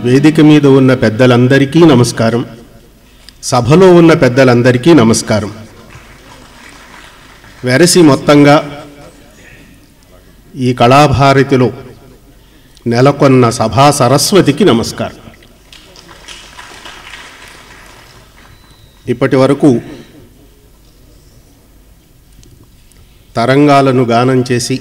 వేదిక మీద ఉన్న పెద్దలందరికీ నమస్కారం సభలో ఉన్న పెద్దలందరికీ నమస్కారం వెరసి మొత్తంగా ఈ కళాభారతిలో నెలకొన్న సభా సరస్వతికి నమస్కారం ఇప్పటి వరకు తరంగాలను గానం చేసి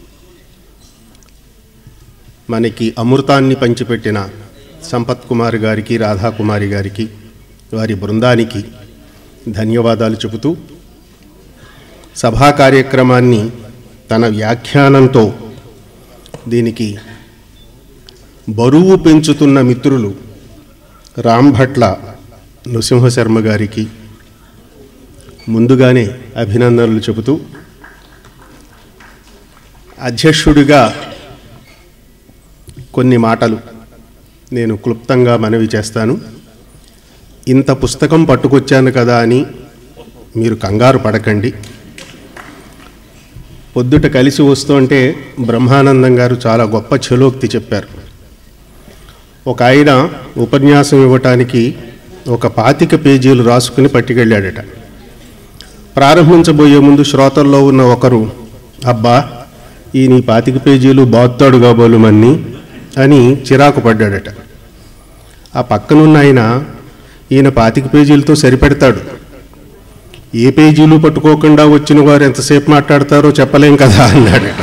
మనకి అమృతాన్ని పంచిపెట్టిన సంపత్ కుమార్ గారికి రాధాకుమారి గారికి వారి బృందానికి ధన్యవాదాలు చెబుతూ సభా కార్యక్రమాన్ని తన వ్యాఖ్యానంతో దీనికి బరువు పెంచుతున్న మిత్రులు రాంభట్ల నృసింహశర్మ గారికి ముందుగానే అభినందనలు చెబుతూ అధ్యక్షుడిగా కొన్ని మాటలు నేను క్లుప్తంగా మనవి చేస్తాను ఇంత పుస్తకం పట్టుకొచ్చాను కదా అని మీరు కంగారు పడకండి పొద్దుట కలిసి వస్తుంటే బ్రహ్మానందం గారు చాలా గొప్ప చలోక్తి చెప్పారు ఒక ఆయన ఉపన్యాసం ఇవ్వటానికి ఒక పాతిక పేజీలు రాసుకుని పట్టుకెళ్ళాడట ప్రారంభించబోయే ముందు శ్రోతల్లో ఉన్న ఒకరు అబ్బా ఈ నీ పాతిక పేజీలు బాత్తాడు కాబోలుమన్ని అని చిరాకు పడ్డాడట ఆ పక్కనున్న ఆయన ఈయన పాతిక పేజీలతో సరిపెడతాడు ఏ పేజీలు పట్టుకోకుండా వచ్చిన వారు ఎంతసేపు మాట్లాడతారో చెప్పలేం కదా అన్నాడట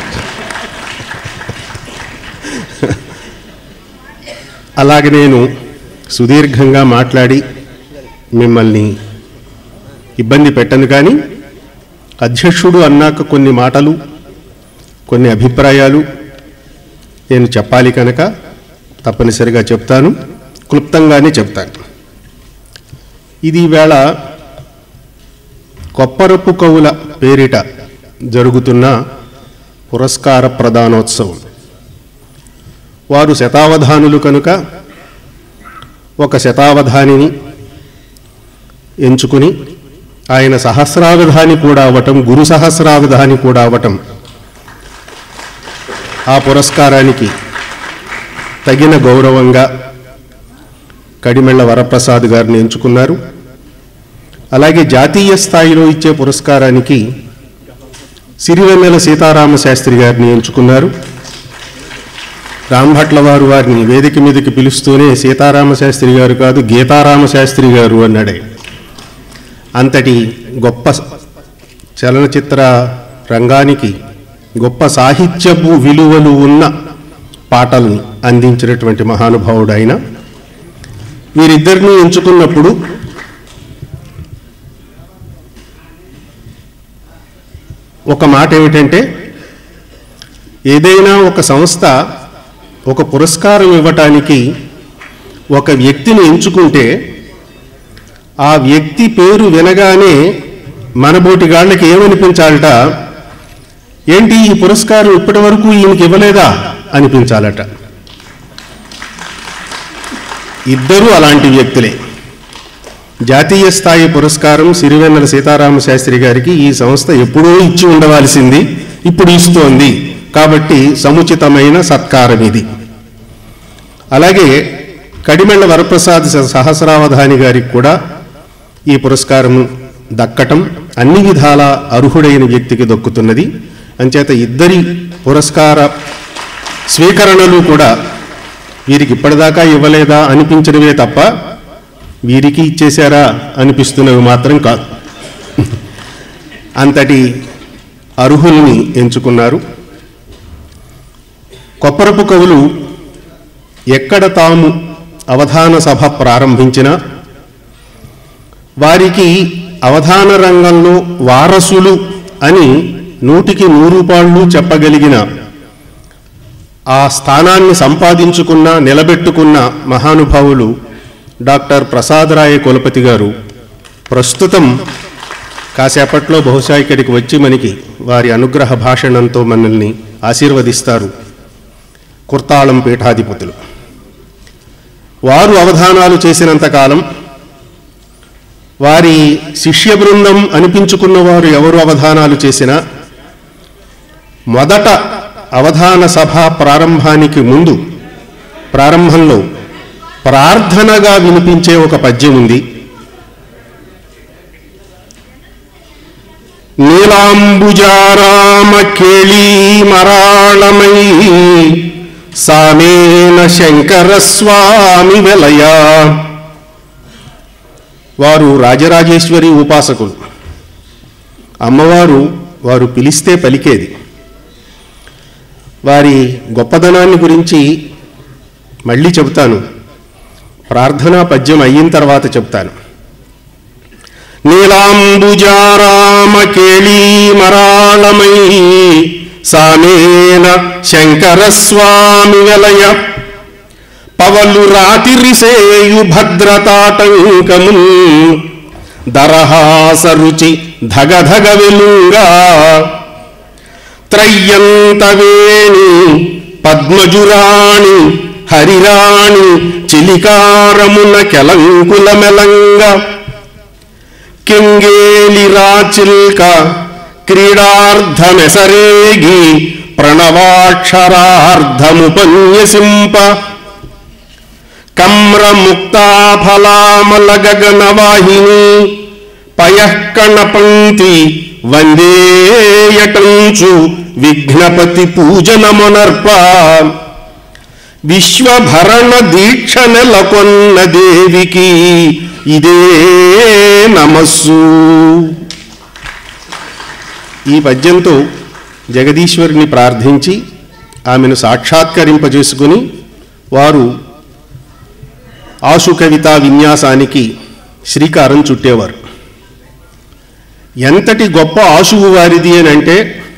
అలాగే నేను సుదీర్ఘంగా మాట్లాడి మిమ్మల్ని ఇబ్బంది పెట్టను కానీ అధ్యక్షుడు అన్నాక కొన్ని మాటలు కొన్ని అభిప్రాయాలు నేను చెప్పాలి కనుక తప్పనిసరిగా చెప్తాను క్లుప్తంగానే చెప్తాను ఇది ఈవేళ కొప్పరపు కవుల పేరిట జరుగుతున్న పురస్కార ప్రదానోత్సవం వారు శతావధానులు కనుక ఒక శతావధానిని ఎంచుకుని ఆయన సహస్రావధాని కూడా అవటం గురు సహస్రావధాని కూడా అవటం ఆ పురస్కారానికి తగిన గౌరవంగా కడిమెళ్ళ వరప్రసాద్ గారిని ఎంచుకున్నారు అలాగే జాతీయ స్థాయిలో ఇచ్చే పురస్కారానికి సిరివెన్నెల సీతారామ శాస్త్రి గారిని ఎంచుకున్నారు రాంభట్ల వారు వారిని వేదిక మీదకి పిలుస్తూనే సీతారామ శాస్త్రి గారు కాదు గీతారామ శాస్త్రి గారు అన్నాడే అంతటి గొప్ప చలనచిత్ర రంగానికి గొప్ప సాహిత్యపు విలువలు ఉన్న పాటల్ని అందించినటువంటి మహానుభావుడు ఆయన వీరిద్దరిని ఎంచుకున్నప్పుడు ఒక మాట ఏమిటంటే ఏదైనా ఒక సంస్థ ఒక పురస్కారం ఇవ్వటానికి ఒక వ్యక్తిని ఎంచుకుంటే ఆ వ్యక్తి పేరు వినగానే మనబోటి గాళ్ళకి ఏమనిపించాలట ఏంటి ఈ పురస్కారం ఇప్పటి వరకు ఈయనకి ఇవ్వలేదా అనిపించాలట ఇద్దరూ అలాంటి వ్యక్తులే జాతీయ స్థాయి పురస్కారం సిరివెన్నెల సీతారామ శాస్త్రి గారికి ఈ సంస్థ ఎప్పుడో ఇచ్చి ఉండవలసింది ఇప్పుడు ఇస్తోంది కాబట్టి సముచితమైన సత్కారం ఇది అలాగే కడిమెళ్ళ వరప్రసాద్ సహస్రావధాని గారికి కూడా ఈ పురస్కారం దక్కటం అన్ని విధాల అర్హుడైన వ్యక్తికి దక్కుతున్నది అంచేత ఇద్దరి పురస్కార స్వీకరణలు కూడా వీరికి ఇప్పటిదాకా ఇవ్వలేదా అనిపించినవే తప్ప వీరికి ఇచ్చేశారా అనిపిస్తున్నవి మాత్రం కాదు అంతటి అర్హుల్ని ఎంచుకున్నారు కొప్పరపు కవులు ఎక్కడ తాము అవధాన సభ ప్రారంభించినా వారికి అవధాన రంగంలో వారసులు అని నూటికి నూరు పాళ్ళు చెప్పగలిగిన ఆ స్థానాన్ని సంపాదించుకున్న నిలబెట్టుకున్న మహానుభావులు డాక్టర్ ప్రసాదరాయ కులపతి గారు ప్రస్తుతం కాసేపట్లో బహుశా ఇక్కడికి వచ్చి మనకి వారి అనుగ్రహ భాషణంతో మనల్ని ఆశీర్వదిస్తారు కుర్తాళం పీఠాధిపతులు వారు అవధానాలు చేసినంతకాలం వారి శిష్య బృందం అనిపించుకున్న వారు ఎవరు అవధానాలు చేసినా మొదట అవధాన సభ ప్రారంభానికి ముందు ప్రారంభంలో ప్రార్థనగా వినిపించే ఒక పద్యం ఉంది నీలాంబుజారామ కేళీ మరాళమై సామేన శంకర స్వామి వెలయ వారు రాజరాజేశ్వరి ఉపాసకులు అమ్మవారు వారు పిలిస్తే పలికేది వారి గొప్పదనాన్ని గురించి మళ్ళీ చెబుతాను ప్రార్థనా పద్యం అయిన తర్వాత చెప్తాను నీలాంబుజారామ కేళీ మరాళమై సామేన శంకర స్వామి వెలయ పవలు రాతిరిసేయు భద్రతాటంకమున్ దరహాసరుచి ధగధగ వెలుంగా త్రయ్యంతవేణి పద్మజురాణి హరిరాణి చిలికారమున కెలంకుల మెలంగ కింగేలి రాచిల్క క్రీడార్థమెసరేగి ప్రణవాక్షరార్థముపన్యసింప కమ్రముక్తాఫలామల గగనవాహిని పయఃకణ పంక్తి వందేయటంచు విఘ్నపతి పూజనమునర్ప విశ్వభరణ దీక్ష నెలకొన్న దేవికి ఇదే నమస్సు ఈ పద్యంతో జగదీశ్వరిని ప్రార్థించి ఆమెను సాక్షాత్కరింపజేసుకుని వారు ఆశు కవితా విన్యాసానికి శ్రీకారం చుట్టేవారు ఎంతటి గొప్ప ఆశువు వారిది అని అంటే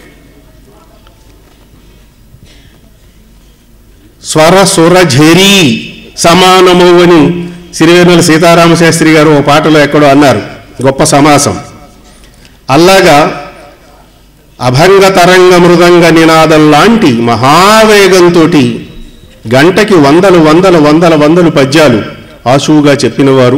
స్వర సుర ఝేరీ సమానము అని సిరివెన్నెల సీతారామశాస్త్రి గారు ఓ పాటలో ఎక్కడో అన్నారు గొప్ప సమాసం అల్లాగా అభంగ తరంగ మృదంగ నినాదం లాంటి మహావేగంతో గంటకి వందలు వందల వందల వందలు పద్యాలు ఆశువుగా చెప్పినవారు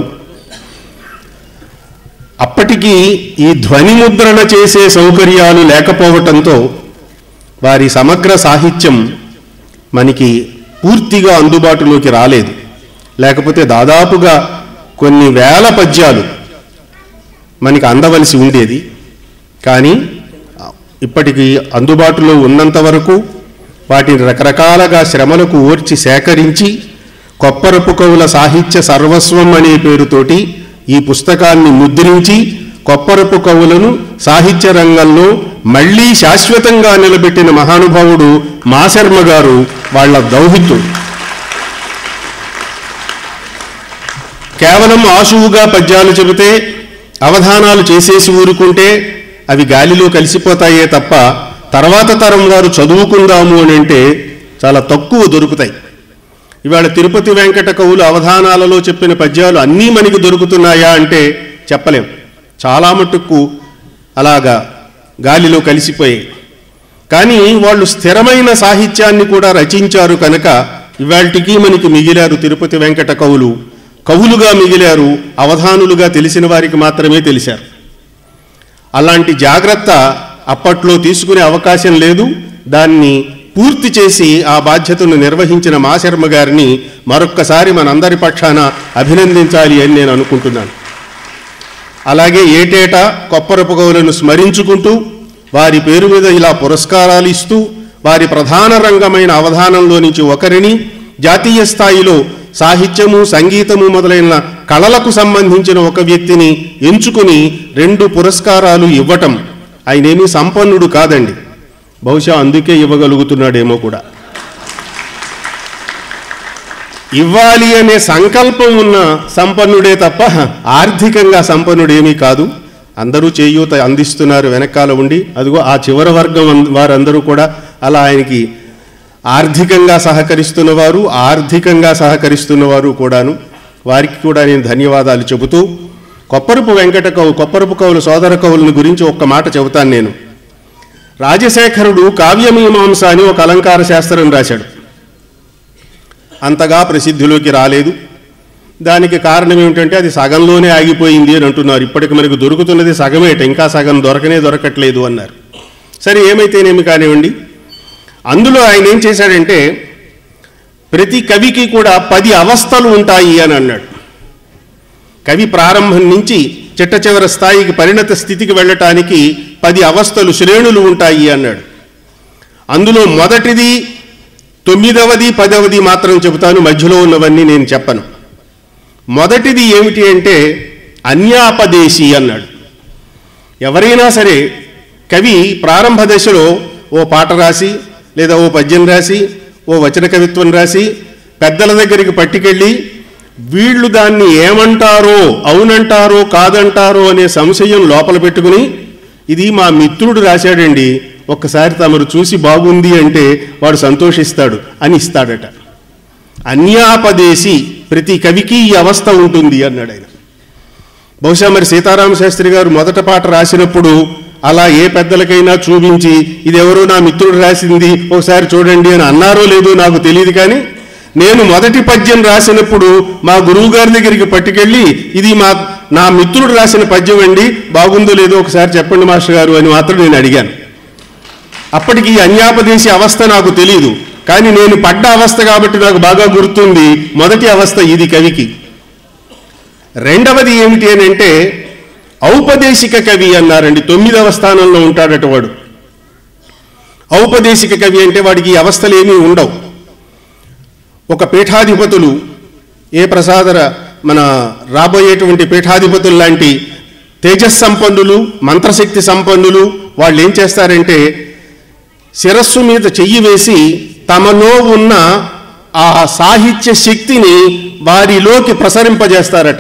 అప్పటికి ఈ ధ్వని ముద్రణ చేసే సౌకర్యాలు లేకపోవటంతో వారి సమగ్ర సాహిత్యం మనకి పూర్తిగా అందుబాటులోకి రాలేదు లేకపోతే దాదాపుగా కొన్ని వేల పద్యాలు మనకి అందవలసి ఉండేది కానీ ఇప్పటికి అందుబాటులో ఉన్నంత వరకు వాటిని రకరకాలుగా శ్రమలకు ఓర్చి సేకరించి కొప్పరపు కవుల సాహిత్య సర్వస్వం అనే పేరుతోటి ఈ పుస్తకాన్ని ముద్రించి కొప్పరపు కవులను సాహిత్య రంగంలో మళ్ళీ శాశ్వతంగా నిలబెట్టిన మహానుభావుడు మాశర్మ గారు వాళ్ళ దౌహిత్యుడు కేవలం ఆశువుగా పద్యాలు చెబితే అవధానాలు చేసేసి ఊరుకుంటే అవి గాలిలో కలిసిపోతాయే తప్ప తర్వాత తరం వారు చదువుకుందాము అని అంటే చాలా తక్కువ దొరుకుతాయి ఇవాళ తిరుపతి వెంకట కవులు అవధానాలలో చెప్పిన పద్యాలు అన్నీ మనకి దొరుకుతున్నాయా అంటే చెప్పలేం చాలా మటుకు అలాగా గాలిలో కలిసిపోయాయి కానీ వాళ్ళు స్థిరమైన సాహిత్యాన్ని కూడా రచించారు కనుక ఇవాళకి మనకి మిగిలారు తిరుపతి వెంకట కవులు కవులుగా మిగిలారు అవధానులుగా తెలిసిన వారికి మాత్రమే తెలిశారు అలాంటి జాగ్రత్త అప్పట్లో తీసుకునే అవకాశం లేదు దాన్ని పూర్తి చేసి ఆ బాధ్యతను నిర్వహించిన మాశర్మ గారిని మరొక్కసారి మనందరి పక్షాన అభినందించాలి అని నేను అనుకుంటున్నాను అలాగే ఏటేటా కొప్పరపు కవులను స్మరించుకుంటూ వారి పేరు మీద ఇలా పురస్కారాలు ఇస్తూ వారి ప్రధాన రంగమైన అవధానంలో నుంచి ఒకరిని జాతీయ స్థాయిలో సాహిత్యము సంగీతము మొదలైన కళలకు సంబంధించిన ఒక వ్యక్తిని ఎంచుకుని రెండు పురస్కారాలు ఇవ్వటం ఆయనేమీ సంపన్నుడు కాదండి బహుశా అందుకే ఇవ్వగలుగుతున్నాడేమో కూడా ఇవ్వాలి అనే సంకల్పం ఉన్న సంపన్నుడే తప్ప ఆర్థికంగా సంపన్నుడేమీ కాదు అందరూ చేయూత అందిస్తున్నారు వెనకాల ఉండి అదిగో ఆ చివరి వర్గం అం- వారందరూ కూడా అలా ఆయనకి ఆర్థికంగా సహకరిస్తున్నవారు ఆర్థికంగా సహకరిస్తున్నవారు కూడాను వారికి కూడా నేను ధన్యవాదాలు చెబుతూ కొప్పరపు వెంకట కవు కొప్పరపు కవుల సోదర కవులను గురించి ఒక్క మాట చెబుతాను నేను రాజశేఖరుడు కావ్యమీమాంస అని ఒక అలంకార శాస్త్రం రాశాడు అంతగా ప్రసిద్ధిలోకి రాలేదు దానికి కారణం ఏమిటంటే అది సగంలోనే ఆగిపోయింది అని అంటున్నారు ఇప్పటికి మనకు దొరుకుతున్నది సగమేట ఇంకా సగం దొరకనే దొరకట్లేదు అన్నారు సరే ఏమైతేనేమి కానివ్వండి అందులో ఆయన ఏం చేశాడంటే ప్రతి కవికి కూడా పది అవస్థలు ఉంటాయి అని అన్నాడు కవి ప్రారంభం నుంచి చిట్ట చివరి స్థాయికి పరిణత స్థితికి వెళ్ళటానికి పది అవస్థలు శ్రేణులు ఉంటాయి అన్నాడు అందులో మొదటిది తొమ్మిదవది పదవది మాత్రం చెబుతాను మధ్యలో ఉన్నవన్నీ నేను చెప్పను మొదటిది ఏమిటి అంటే అన్యాపదేశి అన్నాడు ఎవరైనా సరే కవి ప్రారంభ దశలో ఓ పాట రాసి లేదా ఓ పద్యం రాసి ఓ వచన కవిత్వం రాసి పెద్దల దగ్గరికి పట్టుకెళ్ళి వీళ్ళు దాన్ని ఏమంటారో అవునంటారో కాదంటారో అనే సంశయం లోపల పెట్టుకుని ఇది మా మిత్రుడు రాశాడండి ఒక్కసారి తమరు చూసి బాగుంది అంటే వాడు సంతోషిస్తాడు అని ఇస్తాడట అన్యాపదేశి ప్రతి కవికి ఈ అవస్థ ఉంటుంది అన్నాడు ఆయన బహుశా మరి సీతారామ శాస్త్రి గారు మొదట పాట రాసినప్పుడు అలా ఏ పెద్దలకైనా చూపించి ఇది ఎవరో నా మిత్రుడు రాసింది ఒకసారి చూడండి అని అన్నారో లేదో నాకు తెలియదు కానీ నేను మొదటి పద్యం రాసినప్పుడు మా గురువు గారి దగ్గరికి పట్టుకెళ్ళి ఇది మా నా మిత్రుడు రాసిన పద్యం అండి బాగుందో లేదో ఒకసారి చెప్పండి మాస్టర్ గారు అని మాత్రం నేను అడిగాను అప్పటికి ఈ అన్యాపదేశి అవస్థ నాకు తెలియదు కానీ నేను పడ్డ అవస్థ కాబట్టి నాకు బాగా గుర్తుంది మొదటి అవస్థ ఇది కవికి రెండవది ఏమిటి అని అంటే ఔపదేశిక కవి అన్నారండి తొమ్మిదవ స్థానంలో ఉంటాడట వాడు ఔపదేశిక కవి అంటే వాడికి ఈ అవస్థలు ఏమీ ఉండవు ఒక పీఠాధిపతులు ఏ ప్రసాదర మన రాబోయేటువంటి పీఠాధిపతులు లాంటి తేజస్సంపన్నులు మంత్రశక్తి సంపన్నులు వాళ్ళు ఏం చేస్తారంటే శిరస్సు మీద చెయ్యి వేసి తమలో ఉన్న ఆ సాహిత్య శక్తిని వారిలోకి ప్రసరింపజేస్తారట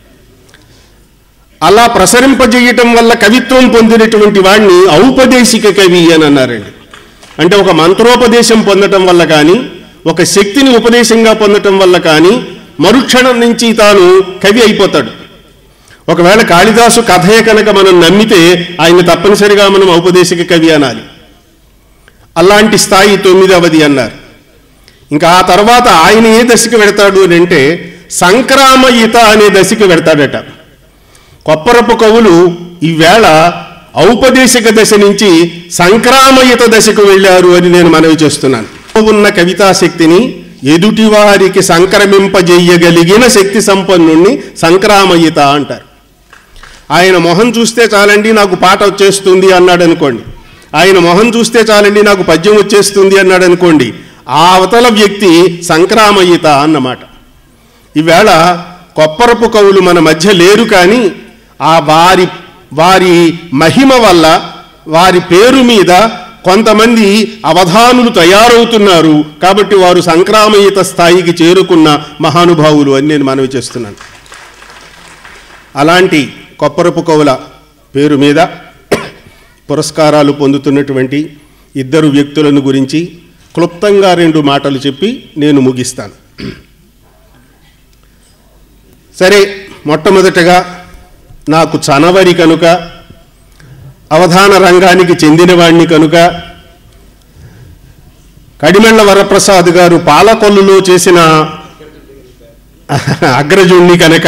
అలా ప్రసరింపజేయటం వల్ల కవిత్వం పొందినటువంటి వాడిని ఔపదేశిక కవి అని అన్నారండి అంటే ఒక మంత్రోపదేశం పొందటం వల్ల కానీ ఒక శక్తిని ఉపదేశంగా పొందటం వల్ల కానీ మరుక్షణం నుంచి తాను కవి అయిపోతాడు ఒకవేళ కాళిదాసు కథయే కనుక మనం నమ్మితే ఆయన తప్పనిసరిగా మనం ఔపదేశిక కవి అనాలి అలాంటి స్థాయి తొమ్మిదవది అన్నారు ఇంకా ఆ తర్వాత ఆయన ఏ దశకి వెడతాడు అని అంటే సంక్రామయిత అనే దశకి వెడతాడట కొప్పరపు కవులు ఈవేళ ఔపదేశిక దశ నుంచి సంక్రామయిత దశకు వెళ్ళారు అని నేను మనవి చేస్తున్నాను ఉన్న కవితా శక్తిని ఎదుటివారికి సంక్రమింపజేయగలిగిన శక్తి సంపన్నుణ్ణి సంక్రామయిత అంటారు ఆయన మొహం చూస్తే చాలండి నాకు పాట వచ్చేస్తుంది అన్నాడు అనుకోండి ఆయన మొహం చూస్తే చాలండి నాకు పద్యం వచ్చేస్తుంది అన్నాడు అనుకోండి ఆ అవతల వ్యక్తి సంక్రామయిత అన్నమాట ఈవేళ కొప్పరపు కవులు మన మధ్య లేరు కానీ ఆ వారి వారి మహిమ వల్ల వారి పేరు మీద కొంతమంది అవధానులు తయారవుతున్నారు కాబట్టి వారు సంక్రామయిత స్థాయికి చేరుకున్న మహానుభావులు అని నేను మనవి చేస్తున్నాను అలాంటి కొప్పరపు కవుల పేరు మీద పురస్కారాలు పొందుతున్నటువంటి ఇద్దరు వ్యక్తులను గురించి క్లుప్తంగా రెండు మాటలు చెప్పి నేను ముగిస్తాను సరే మొట్టమొదటగా నాకు చనవరి కనుక అవధాన రంగానికి చెందినవాణ్ణి కనుక కడిమెళ్ల వరప్రసాద్ గారు పాలకొల్లులో చేసిన అగ్రజుణ్ణి కనుక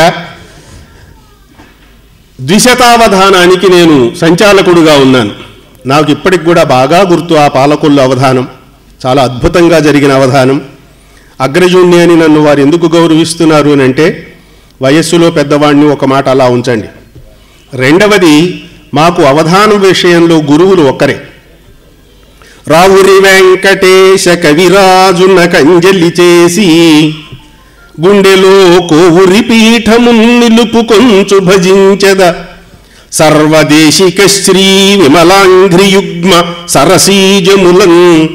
ద్విశతావధానానికి నేను సంచాలకుడుగా ఉన్నాను నాకు ఇప్పటికి కూడా బాగా గుర్తు ఆ పాలకొల్లు అవధానం చాలా అద్భుతంగా జరిగిన అవధానం అగ్రజుణ్ణి అని నన్ను వారు ఎందుకు గౌరవిస్తున్నారు అని అంటే వయస్సులో పెద్దవాడిని ఒక మాట అలా ఉంచండి రెండవది మాకు అవధానం విషయంలో గురువులు ఒక్కరే రావురి వెంకటేశ కవిరాజున కంజలి చేసి గుండెలో కోవురి పీఠము నిలుపు కొంచు భజించద సర్వదేశిక శ్రీ విమలాంఘ్రియుగ్మ సరసీజములం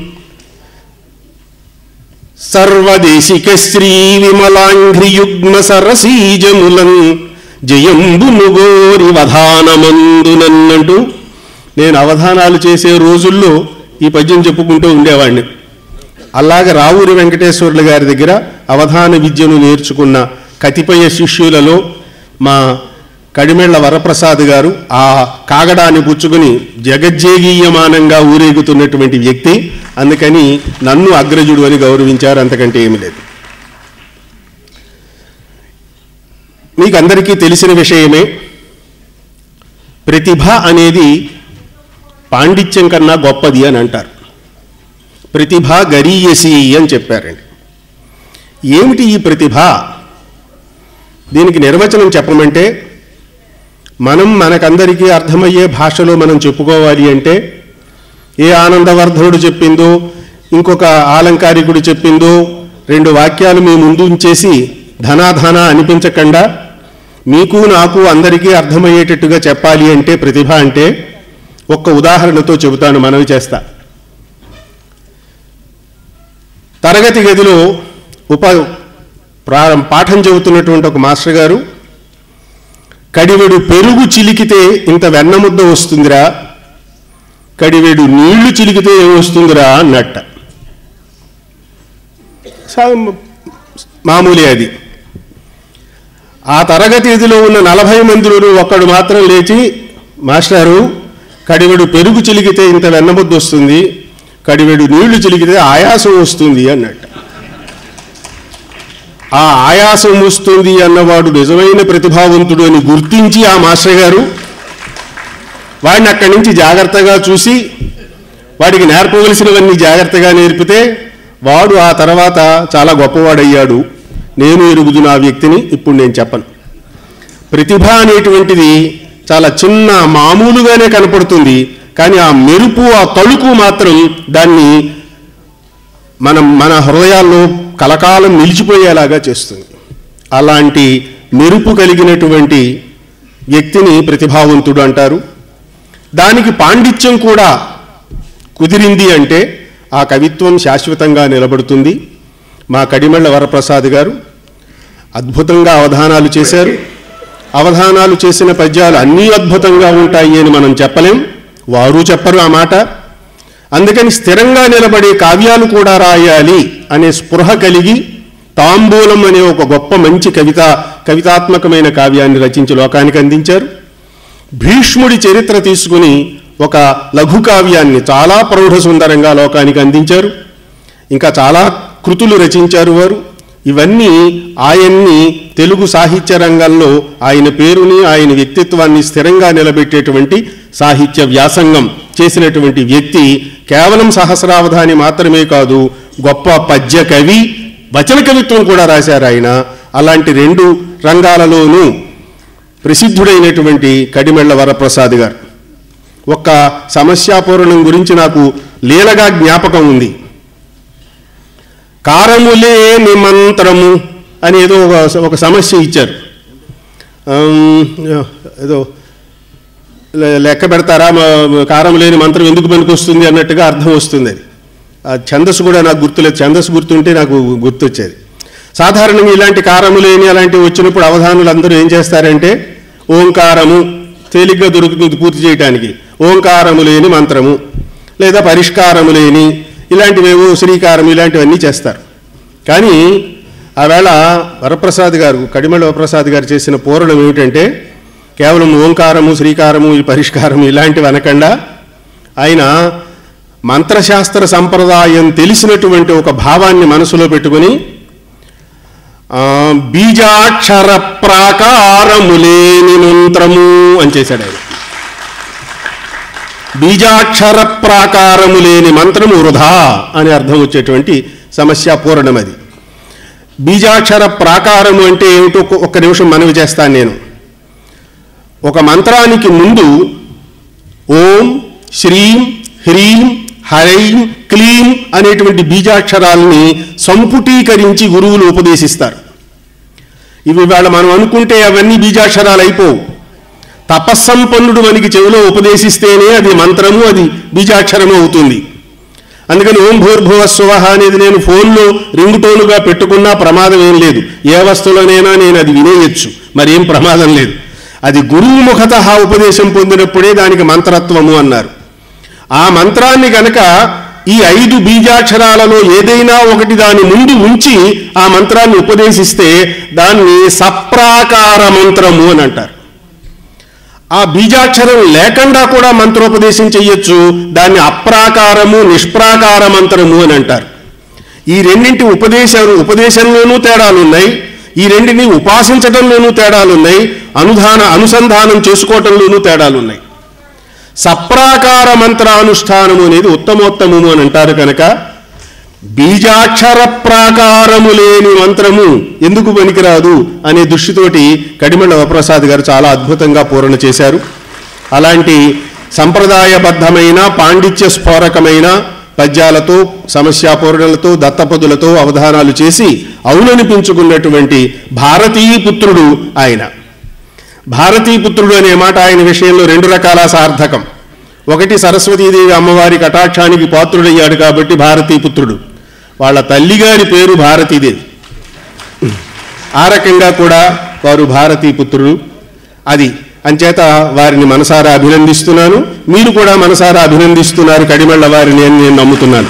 సర్వదేశిక శ్రీ విమలాంఘ్రియుగ్మ సరసీజములం జయంబును గోరి వధానమందునన్నట్టు నేను అవధానాలు చేసే రోజుల్లో ఈ పద్యం చెప్పుకుంటూ ఉండేవాడిని అలాగే రావూరి వెంకటేశ్వర్లు గారి దగ్గర అవధాన విద్యను నేర్చుకున్న కతిపయ శిష్యులలో మా కడిమెళ్ల వరప్రసాద్ గారు ఆ కాగడాన్ని పుచ్చుకుని జగజ్జేగీయమానంగా ఊరేగుతున్నటువంటి వ్యక్తి అందుకని నన్ను అగ్రజుడు అని గౌరవించారు అంతకంటే ఏమీ లేదు మీకు అందరికీ తెలిసిన విషయమే ప్రతిభ అనేది పాండిత్యం కన్నా గొప్పది అని అంటారు ప్రతిభ గరీయసి అని చెప్పారండి ఏమిటి ఈ ప్రతిభ దీనికి నిర్వచనం చెప్పమంటే మనం మనకందరికీ అర్థమయ్యే భాషలో మనం చెప్పుకోవాలి అంటే ఏ ఆనందవర్ధనుడు చెప్పిందో ఇంకొక ఆలంకారికుడు చెప్పిందో రెండు వాక్యాలు మీ ముందు ఉంచేసి ధనాధన అనిపించకుండా మీకు నాకు అందరికీ అర్థమయ్యేటట్టుగా చెప్పాలి అంటే ప్రతిభ అంటే ఒక్క ఉదాహరణతో చెబుతాను మనవి చేస్తా తరగతి గదిలో ఉప ప్రారం పాఠం చెబుతున్నటువంటి ఒక మాస్టర్ గారు కడివెడు పెరుగు చిలికితే ఇంత వెన్నముద్ద వస్తుందిరా కడివెడు నీళ్లు చిలికితే ఏం వస్తుందిరా అన్నట్ట సా- మామూలే అది ఆ తరగతి గదిలో ఉన్న నలభై మందిలో ఒక్కడు మాత్రం లేచి మాస్టారు కడివెడు పెరుగు చిలికితే ఇంత వెన్నముద్ద వస్తుంది కడివెడు నీళ్లు చిలికితే ఆయాసం వస్తుంది అన్నట్ట ఆ ఆయాసం వస్తుంది అన్నవాడు నిజమైన ప్రతిభావంతుడు అని గుర్తించి ఆ మాస్టర్ గారు వాడిని అక్కడి నుంచి జాగ్రత్తగా చూసి వాడికి నేర్పవలసినవన్నీ జాగ్రత్తగా నేర్పితే వాడు ఆ తర్వాత చాలా గొప్పవాడయ్యాడు నేను ఎరుగుదును ఆ వ్యక్తిని ఇప్పుడు నేను చెప్పను ప్రతిభ అనేటువంటిది చాలా చిన్న మామూలుగానే కనపడుతుంది కానీ ఆ మెరుపు ఆ తళుకు మాత్రం దాన్ని మనం మన హృదయాల్లో కలకాలం నిలిచిపోయేలాగా చేస్తుంది అలాంటి మెరుపు కలిగినటువంటి వ్యక్తిని ప్రతిభావంతుడు అంటారు దానికి పాండిత్యం కూడా కుదిరింది అంటే ఆ కవిత్వం శాశ్వతంగా నిలబడుతుంది మా కడిమళ్ళ వరప్రసాద్ గారు అద్భుతంగా అవధానాలు చేశారు అవధానాలు చేసిన పద్యాలు అన్నీ అద్భుతంగా ఉంటాయి అని మనం చెప్పలేం వారు చెప్పరు ఆ మాట అందుకని స్థిరంగా నిలబడే కావ్యాలు కూడా రాయాలి అనే స్పృహ కలిగి తాంబూలం అనే ఒక గొప్ప మంచి కవిత కవితాత్మకమైన కావ్యాన్ని రచించి లోకానికి అందించారు భీష్ముడి చరిత్ర తీసుకుని ఒక లఘు కావ్యాన్ని చాలా ప్రౌఢ సుందరంగా లోకానికి అందించారు ఇంకా చాలా కృతులు రచించారు వారు ఇవన్నీ ఆయన్ని తెలుగు సాహిత్య రంగంలో ఆయన పేరుని ఆయన వ్యక్తిత్వాన్ని స్థిరంగా నిలబెట్టేటువంటి సాహిత్య వ్యాసంగం చేసినటువంటి వ్యక్తి కేవలం సహస్రావధాని మాత్రమే కాదు గొప్ప పద్య కవి వచన కవిత్వం కూడా రాశారు ఆయన అలాంటి రెండు రంగాలలోనూ ప్రసిద్ధుడైనటువంటి కడిమెళ్ల వరప్రసాద్ గారు ఒక్క సమస్యాపూరణం గురించి నాకు లీలగా జ్ఞాపకం ఉంది కారములే నిమంత్రము అని ఏదో ఒక ఒక సమస్య ఇచ్చారు ఆమ్, ఏదో లె- లెక్క పెడతారా మ- కారం లేని మంత్రం ఎందుకు పనికొస్తుంది అన్నట్టుగా అర్థం వస్తుంది అది ఆ ఛందస్సు కూడా నాకు గుర్తులేదు ఛందస్సు గుర్తుంటే నాకు గుర్తొచ్చేది సాధారణంగా ఇలాంటి కారము లేని అలాంటివి వచ్చినప్పుడు అవధానులు అందరూ ఏం చేస్తారంటే ఓంకారము తేలిగ్గా దొరుకుతుంది పూర్తి చేయడానికి ఓంకారము లేని మంత్రము లేదా పరిష్కారము లేని ఇలాంటివేవో శ్రీకారం ఇలాంటివన్నీ చేస్తారు కానీ ఆవేళ వరప్రసాద్ గారు కడిమళ్ళ వరప్రసాద్ గారు చేసిన పూరణం ఏమిటంటే కేవలం ఓంకారము శ్రీకారము ఈ పరిష్కారము ఇలాంటివి అనకుండా ఆయన మంత్రశాస్త్ర సంప్రదాయం తెలిసినటువంటి ఒక భావాన్ని మనసులో పెట్టుకుని ఆ, బీజాక్షర ప్రాకారములేని మంత్రము అని చేశాడు ఆయన బీజాక్షర ప్రాకారము లేని మంత్రము వృధా అని అర్థం వచ్చేటువంటి సమస్య పూరణం అది బీజాక్షర ప్రాకారము అంటే ఏమిటో ఒక్క- ఒక్క నిమిషం మనవి చేస్తాను నేను ఒక మంత్రానికి ముందు ఓం శ్రీం హ్రీం హరైం క్లీం అనేటువంటి బీజాక్షరాలని సంపుటీకరించి గురువులు ఉపదేశిస్తారు ఇవి ఇవాళ మనం అనుకుంటే అవన్నీ బీజాక్షరాలు అయిపోవు తపస్సంపన్నుడు మనకి చెవిలో ఉపదేశిస్తేనే అది మంత్రము అది బీజాక్షరము అవుతుంది అందుకని ఓం భూర్భువ స్వహ అనేది నేను ఫోన్లో రింగ్ టోనుగా పెట్టుకున్నా ప్రమాదం ఏం లేదు ఏ వస్తువులోనైనా నేను అది వినేయచ్చు మరేం ప్రమాదం లేదు అది గురువు ముఖత ఉపదేశం పొందినప్పుడే దానికి మంత్రత్వము అన్నారు ఆ మంత్రాన్ని గనక ఈ ఐదు బీజాక్షరాలలో ఏదైనా ఒకటి దాని ముందు ఉంచి ఆ మంత్రాన్ని ఉపదేశిస్తే దాన్ని సప్రాకార మంత్రము అని అంటారు ఆ బీజాక్షరం లేకుండా కూడా మంత్రోపదేశం చెయ్యొచ్చు దాన్ని అప్రాకారము నిష్ప్రాకార మంత్రము అని అంటారు ఈ రెండింటి ఉపదేశాలు ఉపదేశంలోనూ తేడాలు ఉన్నాయి ఈ రెండిని ఉపాసించడంలోనూ తేడాలు ఉన్నాయి అనుధాన అనుసంధానం చేసుకోవటంలోనూ తేడాలు ఉన్నాయి సప్రాకార మంత్రానుష్ఠానము అనేది ఉత్తమోత్తమము అని అంటారు కనుక బీజాక్షర ప్రాకారము లేని మంత్రము ఎందుకు పనికిరాదు అనే దృష్టితోటి కడిమళ్ళ వరప్రసాద్ గారు చాలా అద్భుతంగా పూరణ చేశారు అలాంటి సంప్రదాయబద్ధమైన పాండిత్య స్ఫోరకమైన పద్యాలతో సమస్యాపూరణలతో దత్తపదులతో అవధానాలు చేసి అవుననిపించుకున్నటువంటి భారతీయ పుత్రుడు ఆయన భారతీ పుత్రుడు అనే మాట ఆయన విషయంలో రెండు రకాల సార్థకం ఒకటి సరస్వతీదేవి అమ్మవారి కటాక్షానికి పాత్రుడయ్యాడు కాబట్టి భారతీ పుత్రుడు వాళ్ళ తల్లిగారి పేరు భారతీదేవి ఆ రకంగా కూడా వారు భారతీ పుత్రుడు అది అంచేత వారిని మనసారా అభినందిస్తున్నాను మీరు కూడా మనసారా అభినందిస్తున్నారు కడిమళ్ళ వారిని అని నేను నమ్ముతున్నాను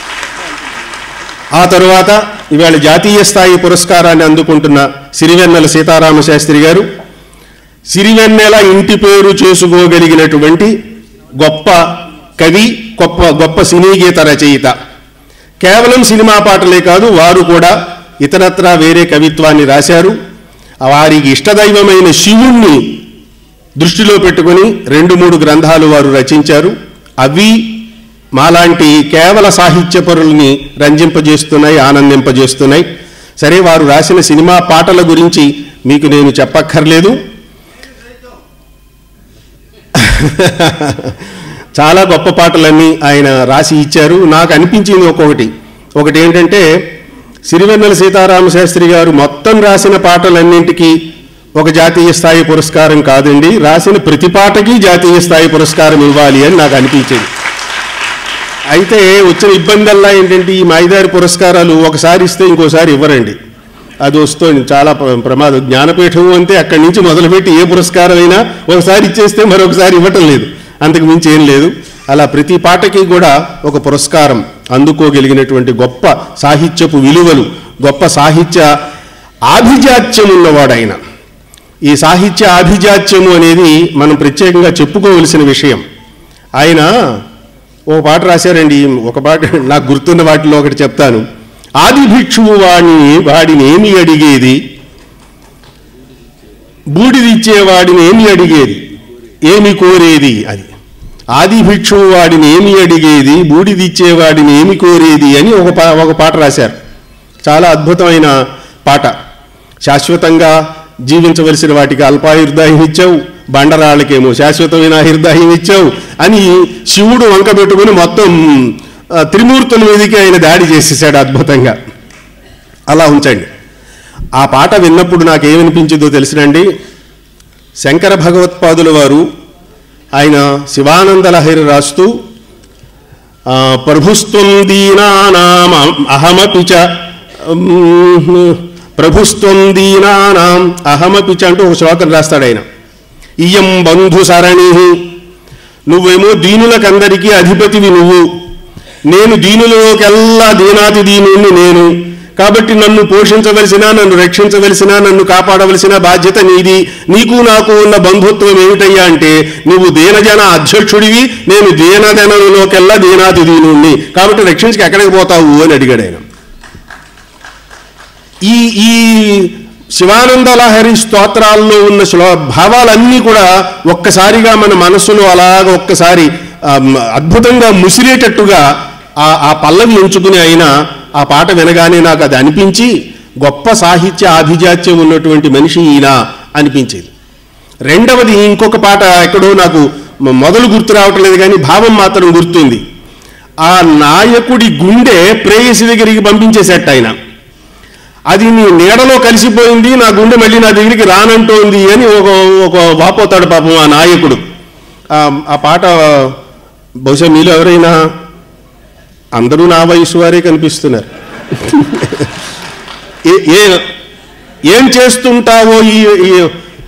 ఆ తరువాత ఇవాళ జాతీయ స్థాయి పురస్కారాన్ని అందుకుంటున్న సిరివెన్నెల సీతారామ శాస్త్రి గారు సిరివెన్నెల ఇంటి పేరు చేసుకోగలిగినటువంటి గొప్ప కవి గొప్ప గొప్ప సినీ గీత రచయిత కేవలం సినిమా పాటలే కాదు వారు కూడా ఇతరత్రా వేరే కవిత్వాన్ని రాశారు వారికి ఇష్టదైవమైన శివుణ్ణి దృష్టిలో పెట్టుకుని రెండు మూడు గ్రంథాలు వారు రచించారు అవి మాలాంటి కేవల సాహిత్య పరుల్ని రంజింపజేస్తున్నాయి ఆనందింపజేస్తున్నాయి సరే వారు రాసిన సినిమా పాటల గురించి మీకు నేను చెప్పక్కర్లేదు చాలా గొప్ప పాటలన్నీ ఆయన రాసి ఇచ్చారు నాకు అనిపించింది ఒక్కొక్కటి ఒకటి ఏంటంటే సిరివెన్నెల సీతారామ శాస్త్రి గారు మొత్తం రాసిన పాటలన్నింటికీ ఒక జాతీయ స్థాయి పురస్కారం కాదండి రాసిన ప్రతి పాటకి జాతీయ స్థాయి పురస్కారం ఇవ్వాలి అని నాకు అనిపించింది అయితే వచ్చిన ఇబ్బందల్లా ఏంటంటే ఈ మైదారి పురస్కారాలు ఒకసారి ఇస్తే ఇంకోసారి ఇవ్వరండి అది వస్తుంది చాలా ప్ర- ప్రమాదం జ్ఞానపీఠం అంతే అక్కడి నుంచి మొదలుపెట్టి ఏ పురస్కారం అయినా ఒకసారి ఇచ్చేస్తే మరొకసారి ఇవ్వటం లేదు అంతకు మించి ఏం లేదు అలా ప్రతి పాటకి కూడా ఒక పురస్కారం అందుకోగలిగినటువంటి గొప్ప సాహిత్యపు విలువలు గొప్ప సాహిత్య ఆభిజాత్యం ఉన్నవాడు ఆయన ఈ సాహిత్య ఆభిజాత్యము అనేది మనం ప్రత్యేకంగా చెప్పుకోవలసిన విషయం ఆయన ఓ పాట రాశారండి ఒక పాట నాకు గుర్తున్న వాటిలో ఒకటి చెప్తాను ఆది భిక్షువు వాడిని వాడిని ఏమి అడిగేది బూడిదిచ్చేవాడిని ఏమి అడిగేది ఏమి కోరేది అది ఆది భిక్షువు వాడిని ఏమి అడిగేది బూడిదిచ్చేవాడిని ఏమి కోరేది అని ఒక పా ఒక పాట రాశారు చాలా అద్భుతమైన పాట శాశ్వతంగా జీవించవలసిన వాటికి అల్పాయుర్దాయం ఇచ్చావు బండరాళ్ళకేమో శాశ్వతమైన ఆయుర్దాయం ఇచ్చావు అని శివుడు వంక పెట్టుకుని మొత్తం ఆ, త్రిమూర్తుల మీదకి ఆయన దాడి చేసేసాడు అద్భుతంగా అలా ఉంచండి ఆ పాట విన్నప్పుడు నాకేమనిపించిందో తెలిసినండి శంకర భగవత్పాదుల వారు ఆయన శివానంద లహరి రాస్తూ ఆ, ప్రభుస్త్వం దీనానాం అహమపి చ ఉమ్, ప్రభుస్త్వం దీనానాం అహమపి చ అంటూ ఒక శ్లోకం రాస్తాడు ఆయన ఇయం బంధు సరణి నువ్వేమో దీనులకందరికీ అధిపతివి నువ్వు నేను దీనులలోకెల్లా దీనాతి దీనుణ్ణి నేను కాబట్టి నన్ను పోషించవలసిన నన్ను రక్షించవలసిన నన్ను కాపాడవలసిన బాధ్యత నీది నీకు నాకు ఉన్న బంధుత్వం ఏమిటయ్యా అంటే నువ్వు దీనజన అధ్యక్షుడివి నేను దీనజనులోకెల్లా దీనాతి దీనుణ్ణి కాబట్టి రక్షించక ఎక్కడికి పోతావు అని అడిగాడు ఆయన ఈ ఈ శివానంద లహరి స్తోత్రాల్లో ఉన్న శ్లో భావాలన్నీ కూడా ఒక్కసారిగా మన మనస్సులో అలాగ ఒక్కసారి ఆమ్, అద్భుతంగా ముసిరేటట్టుగా ఆ ఆ పల్లవి ఎంచుకుని అయినా ఆ పాట వినగానే నాకు అది అనిపించి గొప్ప సాహిత్య ఆభిజాత్యం ఉన్నటువంటి మనిషి ఈయన అనిపించేది రెండవది ఇంకొక పాట ఎక్కడో నాకు మ- మొదలు గుర్తు రావటం లేదు కానీ భావం మాత్రం గుర్తుంది ఆ నాయకుడి గుండె ప్రేయసి దగ్గరికి పంపించేసేట ఆయన అది నీ నీడలో కలిసిపోయింది నా గుండె మళ్ళీ నా దగ్గరికి రానంటోంది అని ఒక ఒక వాపోతాడు పాపం ఆ నాయకుడు ఆ ఆ పాట బహుశా మీలో ఎవరైనా అందరూ నా వయసు వారే కనిపిస్తున్నారు ఏ- ఏ ఏం చేస్తుంటావో ఈ ఈ-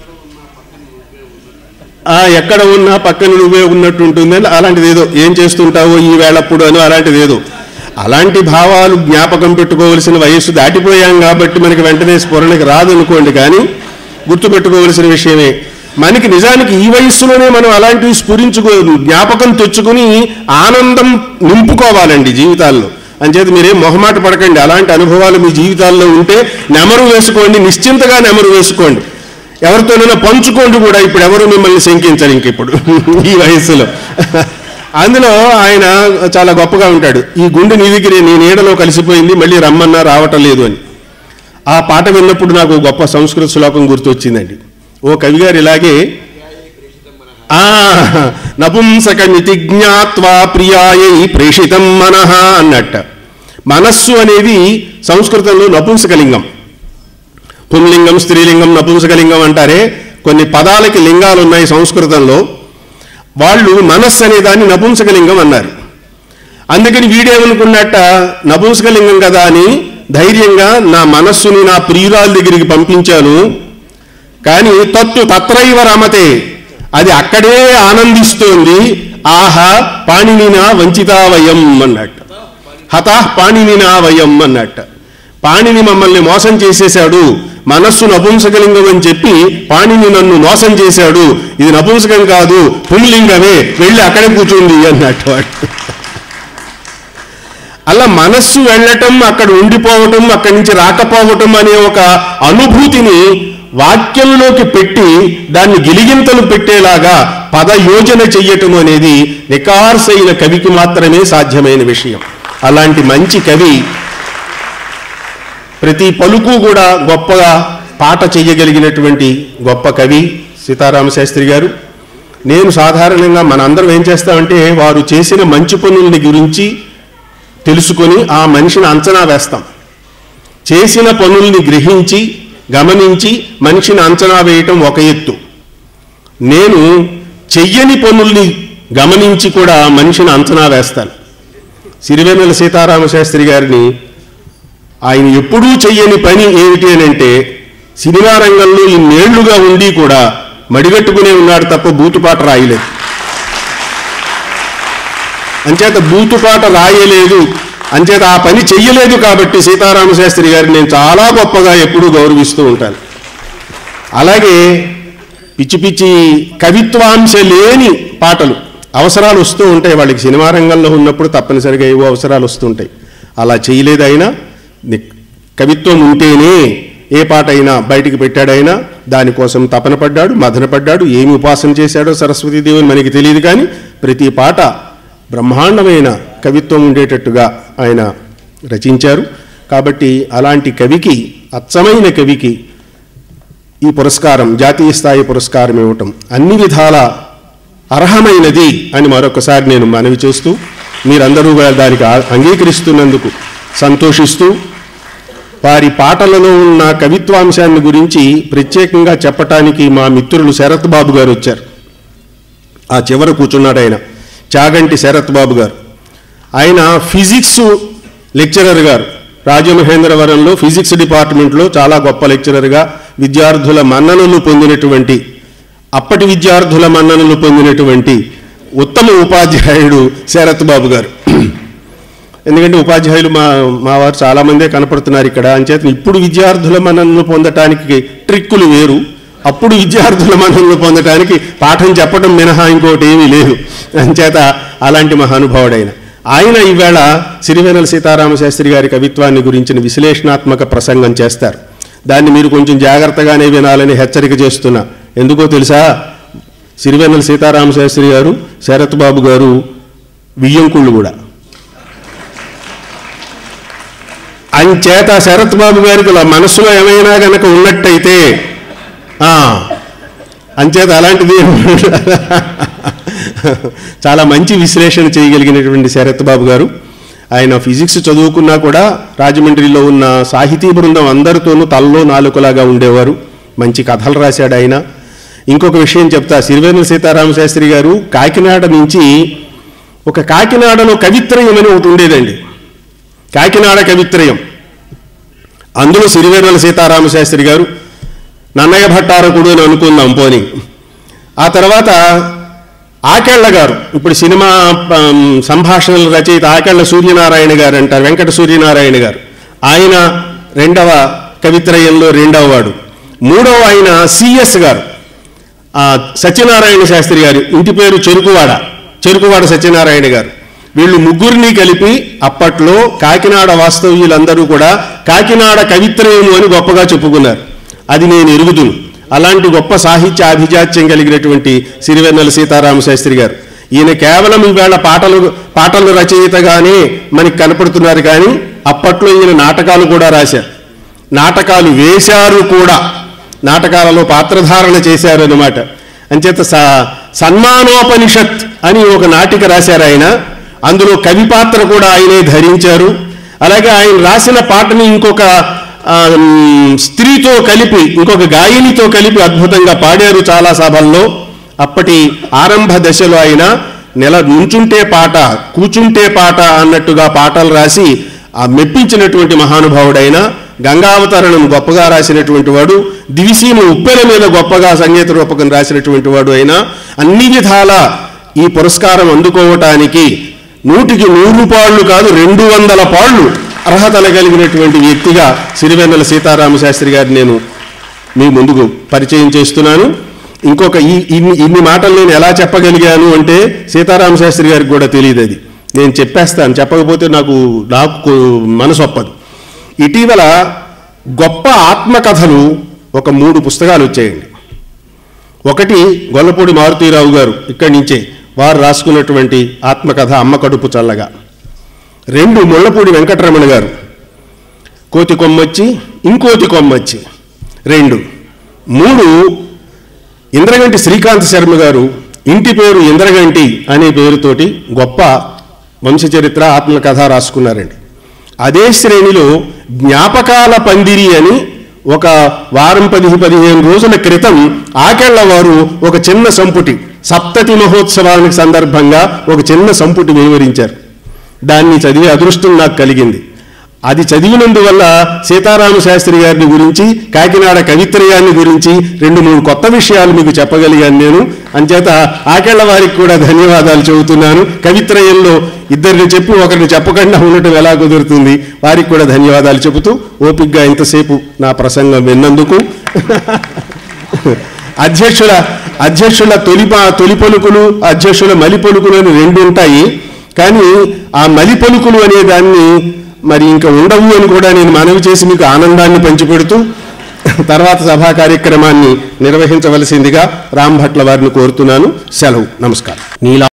ఆ, ఎక్కడ ఉన్నా పక్కన నువ్వే ఉన్నట్టు ఉంటుంది అని అలాంటిది ఏదో ఏం చేస్తుంటావో ఈ వేళప్పుడు అని అలాంటిది ఏదో అలాంటి భావాలు జ్ఞాపకం పెట్టుకోవలసిన వయస్సు దాటిపోయాం కాబట్టి మనకి వెంటనే స్ఫురణకి రాదనుకోండి కానీ గుర్తుపెట్టుకోవలసిన విషయమే మనకి నిజానికి ఈ వయస్సులోనే మనం అలాంటివి స్ఫురించుకో జ్ఞాపకం తెచ్చుకుని ఆనందం నింపుకోవాలండి జీవితాల్లో అంచేత మీరేం మొహమాట పడకండి అలాంటి అనుభవాలు మీ జీవితాల్లో ఉంటే నెమరు వేసుకోండి నిశ్చింతగా నెమరు వేసుకోండి ఎవరితోనైనా పంచుకోండి కూడా ఇప్పుడు ఎవరు మిమ్మల్ని శంకించరు ఇంక ఇప్పుడు ఈ వయస్సులో అందులో ఆయన చాలా గొప్పగా ఉంటాడు ఈ గుండె నీ దగ్గర నీ నీడలో కలిసిపోయింది మళ్ళీ రమ్మన్నా రావటం లేదు అని ఆ పాట విన్నప్పుడు నాకు గొప్ప సంస్కృత శ్లోకం గుర్తొచ్చిందండి ఓ కవి గారు ఇలాగే ఆ నపుంసకమితి జ్ఞాత్వా ప్రియాయై ప్రేషితం మనః అన్నట్ట మనస్సు అనేది సంస్కృతంలో నపుంసకలింగం పుంలింగం స్త్రీలింగం నపుంసకలింగం అంటారే కొన్ని పదాలకి లింగాలు ఉన్నాయి సంస్కృతంలో వాళ్ళు మనస్సు అనే దాన్ని నపుంసకలింగం అన్నారు అందుకని వీడేమనుకున్నట్ట నపుంసకలింగం కదా అని ధైర్యంగా నా మనస్సుని నా ప్రియురాల దగ్గరికి పంపించాను కానీ తత్తు తత్రైవ రమతే అది అక్కడే ఆనందిస్తోంది ఆహా పాణినినా వంచితావయం అన్నట్టు హతా పాణినినా వయం అన్నట్ట పాణిని మమ్మల్ని మోసం చేసేశాడు మనస్సు నపుంసకలింగం అని చెప్పి పాణిని నన్ను మోసం చేశాడు ఇది నపుంసకం కాదు పుంలింగమే వెళ్ళి అక్కడే కూర్చుంది అన్నట్టు వాడు అలా మనస్సు వెళ్ళటం అక్కడ ఉండిపోవటం అక్కడి నుంచి రాకపోవటం అనే ఒక అనుభూతిని వాక్యంలోకి పెట్టి దాన్ని గిలిగింతలు పెట్టేలాగా పదయోజన చెయ్యటం అనేది నికార్సైన కవికి మాత్రమే సాధ్యమైన విషయం అలాంటి మంచి కవి ప్రతి పలుకు కూడా గొప్పగా పాట చెయ్యగలిగినటువంటి గొప్ప కవి సీతారామ శాస్త్రి గారు నేను సాధారణంగా మనందరం ఏం చేస్తామంటే వారు చేసిన మంచి పనుల్ని గురించి తెలుసుకొని ఆ మనిషిని అంచనా వేస్తాం చేసిన పనుల్ని గ్రహించి గమనించి మనిషిని అంచనా వేయటం ఒక ఎత్తు నేను చెయ్యని పనుల్ని గమనించి కూడా మనిషిని అంచనా వేస్తాను సిరివెన్నెల సీతారామ శాస్త్రి గారిని ఆయన ఎప్పుడూ చెయ్యని పని ఏమిటి అని అంటే సినిమా రంగంలో ఇన్నేళ్లుగా ఉండి కూడా మడిగట్టుకునే ఉన్నాడు తప్ప బూతుపాట రాయలేదు అంచేత బూతుపాట రాయలేదు అంచేత ఆ పని చెయ్యలేదు కాబట్టి సీతారామ శాస్త్రి గారిని నేను చాలా గొప్పగా ఎప్పుడూ గౌరవిస్తూ ఉంటాను అలాగే పిచ్చి పిచ్చి కవిత్వాంశ లేని పాటలు అవసరాలు వస్తూ ఉంటాయి వాళ్ళకి సినిమా రంగంలో ఉన్నప్పుడు తప్పనిసరిగా ఏవో అవసరాలు వస్తుంటాయి అలా చేయలేదు అయినా ని- కవిత్వం ఉంటేనే ఏ పాట అయినా బయటికి పెట్టాడైనా దానికోసం తపన పడ్డాడు మదన పడ్డాడు ఏమి ఉపాసన చేశాడో సరస్వతీదేవిని మనకి తెలియదు కానీ ప్రతి పాట బ్రహ్మాండమైన కవిత్వం ఉండేటట్టుగా ఆయన రచించారు కాబట్టి అలాంటి కవికి అచ్చమైన కవికి ఈ పురస్కారం జాతీయ స్థాయి పురస్కారం ఇవ్వటం అన్ని విధాల అర్హమైనది అని మరొకసారి నేను మనవి చేస్తూ మీరందరూ కూడా దానికి ఆ- అంగీకరిస్తున్నందుకు సంతోషిస్తూ వారి పాటలలో ఉన్న కవిత్వాంశాన్ని గురించి ప్రత్యేకంగా చెప్పటానికి మా మిత్రులు శరత్ బాబు గారు వచ్చారు ఆ చివర కూర్చున్నాడు ఆయన చాగంటి శరత్ బాబు గారు ఆయన ఫిజిక్స్ లెక్చరర్ గారు రాజమహేంద్రవరంలో ఫిజిక్స్ డిపార్ట్మెంట్లో చాలా గొప్ప లెక్చరర్గా విద్యార్థుల మన్ననలు పొందినటువంటి అప్పటి విద్యార్థుల మన్ననలు పొందినటువంటి ఉత్తమ ఉపాధ్యాయుడు శరత్ బాబు గారు ఎందుకంటే ఉపాధ్యాయులు మా మా వారు చాలామందే కనపడుతున్నారు ఇక్కడ అంచేత ఇప్పుడు విద్యార్థుల మనల్ని పొందటానికి ట్రిక్కులు వేరు అప్పుడు విద్యార్థుల మనల్ని పొందటానికి పాఠం చెప్పడం మినహా ఇంకోటి ఏమీ లేదు అంచేత అలాంటి మహానుభావుడైన ఆయన ఈవేళ సిరివెనల సీతారామ శాస్త్రి గారి కవిత్వాన్ని గురించిన విశ్లేషణాత్మక ప్రసంగం చేస్తారు దాన్ని మీరు కొంచెం జాగ్రత్తగానే వినాలని హెచ్చరిక చేస్తున్నా ఎందుకో తెలుసా సిరివెన్నెల సీతారామ శాస్త్రి గారు శరత్ బాబు గారు వియ్యంకుళ్ళు కూడా అంచేత శరత్ బాబు గారికి ఇలా మనసులో ఏమైనా గనక ఉన్నట్టయితే ఆ, అంచేత అలాంటిది చాలా మంచి విశ్లేషణ చేయగలిగినటువంటి శరత్ బాబు గారు ఆయన ఫిజిక్స్ చదువుకున్నా కూడా రాజమండ్రిలో ఉన్న సాహితీ బృందం అందరితోనూ తలలో నాలుకలాగా ఉండేవారు మంచి కథలు రాశాడు ఆయన ఇంకొక విషయం చెప్తా సిరివేనుల సీతారామ శాస్త్రి గారు కాకినాడ నుంచి ఒక కాకినాడలో కవిత్రయం అని ఒకటి ఉండేదండి కాకినాడ కవిత్రయం అందులో సిరివేరుల సీతారామ శాస్త్రి గారు నన్నయ్య భట్టారకుడు అని అనుకుందాం పోని ఆ తర్వాత ఆకెళ్ళ గారు ఇప్పుడు సినిమా ఆమ్, సంభాషణల రచయిత ఆకెళ్ళ సూర్యనారాయణ గారు అంటారు వెంకట సూర్యనారాయణ గారు ఆయన రెండవ కవిత్రయంలో రెండవ వాడు మూడవ ఆయన సిఎస్ గారు ఆ సత్యనారాయణ శాస్త్రి గారు ఇంటి పేరు చెరుకువాడ చెరుకువాడ సత్యనారాయణ గారు వీళ్ళు ముగ్గురిని కలిపి అప్పట్లో కాకినాడ వాస్తవ్యులందరూ కూడా కాకినాడ కవిత్రయము అని గొప్పగా చెప్పుకున్నారు అది నేను ఎరుగుదును అలాంటి గొప్ప సాహిత్య ఆభిజాత్యం కలిగినటువంటి సిరివెన్నెల సీతారామ శాస్త్రి గారు ఈయన కేవలం ఈవేళ పాటలు పాటల రచయితగానే మనకి కనపడుతున్నారు కానీ అప్పట్లో ఈయన నాటకాలు కూడా రాశారు నాటకాలు వేశారు కూడా నాటకాలలో పాత్రధారణ చేశారు అనమాట అంచేత స సన్మానోపనిషత్ అని ఒక నాటిక రాశారు ఆయన అందులో కవి పాత్ర కూడా ఆయనే ధరించారు అలాగే ఆయన రాసిన పాటని ఇంకొక ఆ, మ్, స్త్రీతో కలిపి ఇంకొక గాయనితో కలిపి అద్భుతంగా పాడారు చాలా సభల్లో అప్పటి ఆరంభ దశలో ఆయన నెల నుంచుంటే పాట కూచుంటే పాట అన్నట్టుగా పాటలు రాసి ఆ మెప్పించినటువంటి మహానుభావుడైన గంగావతరణం గొప్పగా రాసినటువంటి వాడు దివిసీమ ఉప్పెల మీద గొప్పగా సంగీత రూపకం రాసినటువంటి వాడు అయినా అన్ని విధాల ఈ పురస్కారం అందుకోవటానికి నూటికి నూరు పాళ్ళు కాదు రెండు వందల పాళ్ళు అర్హతలు కలిగినటువంటి వ్యక్తిగా సిరివెన్నెల సీతారామ శాస్త్రి గారిని నేను మీ ముందుకు పరిచయం చేస్తున్నాను ఇంకొక ఈ ఇన్ని ఇన్ని మాటలు నేను ఎలా చెప్పగలిగాను అంటే సీతారామ శాస్త్రి గారికి కూడా తెలియదు అది నేను చెప్పేస్తాను చెప్పకపోతే నాకు నాకు మనసు ఒప్పదు ఇటీవల గొప్ప ఆత్మకథలు ఒక మూడు పుస్తకాలు వచ్చాయండి ఒకటి గొల్లపూడి మారుతీరావు గారు ఇక్కడి నుంచే వారు రాసుకున్నటువంటి ఆత్మకథ అమ్మ కడుపు చల్లగా రెండు ముళ్ళపూడి వెంకటరమణ గారు కోతి కొమ్మొచ్చి ఇంకోతి కొమ్మొచ్చి రెండు మూడు ఇంద్రగంటి శ్రీకాంత్ శర్మ గారు ఇంటి పేరు ఇంద్రగంటి అనే పేరుతోటి గొప్ప వంశచరిత్ర ఆత్మకథ రాసుకున్నారండి అదే శ్రేణిలో జ్ఞాపకాల పందిరి అని ఒక వారం పది పదిహేను రోజుల క్రితం ఆకెళ్ల వారు ఒక చిన్న సంపుటి సప్తతి మహోత్సవానికి సందర్భంగా ఒక చిన్న సంపుటి వివరించారు దాన్ని చదివే అదృష్టం నాకు కలిగింది అది చదివినందువల్ల సీతారామ శాస్త్రి గారిని గురించి కాకినాడ కవిత్రయాన్ని గురించి రెండు మూడు కొత్త విషయాలు మీకు చెప్పగలిగాను నేను అంచేత ఆకెళ్ల వారికి కూడా ధన్యవాదాలు చెబుతున్నాను కవిత్రయంలో ఇద్దరిని చెప్పి ఒకరిని చెప్పకుండా ఉండటం ఎలా కుదురుతుంది వారికి కూడా ధన్యవాదాలు చెబుతూ ఓపిగ్గా ఇంతసేపు నా ప్రసంగం విన్నందుకు అధ్యక్షుల అధ్యక్షుల తొలి పా- తొలి పలుకులు అధ్యక్షుల మలి పలుకులు అని రెండు ఉంటాయి కానీ ఆ మలి పలుకులు అనే దాన్ని మరి ఇంకా ఉండవు అని కూడా నేను మనవి చేసి మీకు ఆనందాన్ని పంచిపెడుతూ తర్వాత సభా కార్యక్రమాన్ని నిర్వహించవలసిందిగా రాంభట్ల వారిని కోరుతున్నాను సెలవు నమస్కారం నీలా